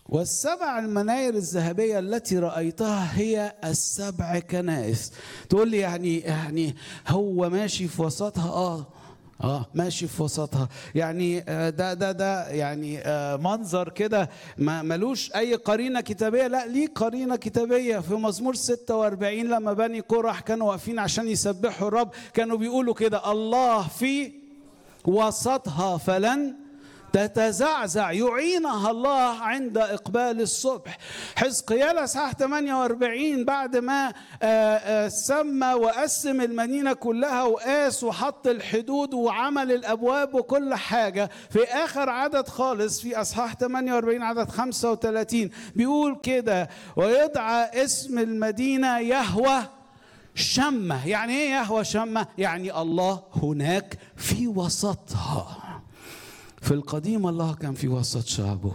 والسبع المناير الذهبية التي رأيتها هي السبع كنائس تقول لي يعني يعني هو ماشي في وسطها اه اه ماشي في وسطها يعني آه، ده ده ده يعني آه، منظر كده ما ملوش اي قرينه كتابيه لا ليه قرينه كتابيه في مزمور 46 لما بني قرح كانوا واقفين عشان يسبحوا الرب كانوا بيقولوا كده الله في وسطها فلن تتزعزع يعينها الله عند إقبال الصبح حزقيال أصحاح 48 بعد ما آه، آه، سمى وقسم المدينة كلها وقاس وحط الحدود وعمل الأبواب وكل حاجة في آخر عدد خالص في أصحاح 48 عدد 35 بيقول كده ويدعى اسم المدينة يهوى شمة يعني ايه يهوى شمة يعني الله هناك في وسطها في القديم الله كان في وسط شعبه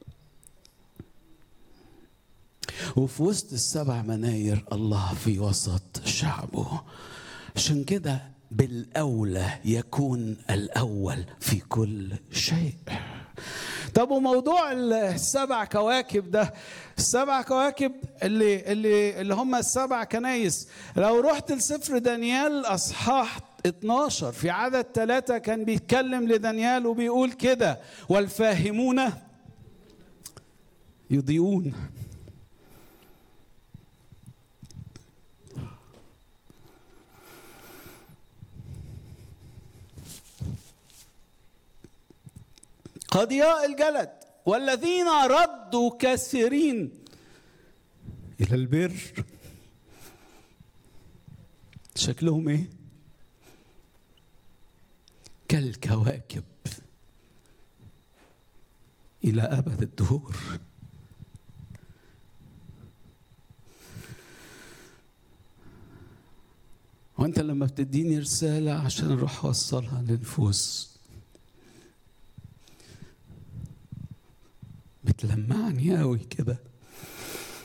وفي وسط السبع مناير الله في وسط شعبه عشان كده بالأولى يكون الأول في كل شيء طب وموضوع السبع كواكب ده السبع كواكب اللي اللي اللي هم السبع كنايس لو رحت لسفر دانيال اصحاح 12 في عدد ثلاثة كان بيتكلم لدانيال وبيقول كده والفاهمون يضيئون قضياء الجلد والذين ردوا كثيرين إلى البر شكلهم إيه؟ كالكواكب إلى أبد الدهور وأنت لما بتديني رسالة عشان أروح أوصلها للنفوس بتلمعني قوي كده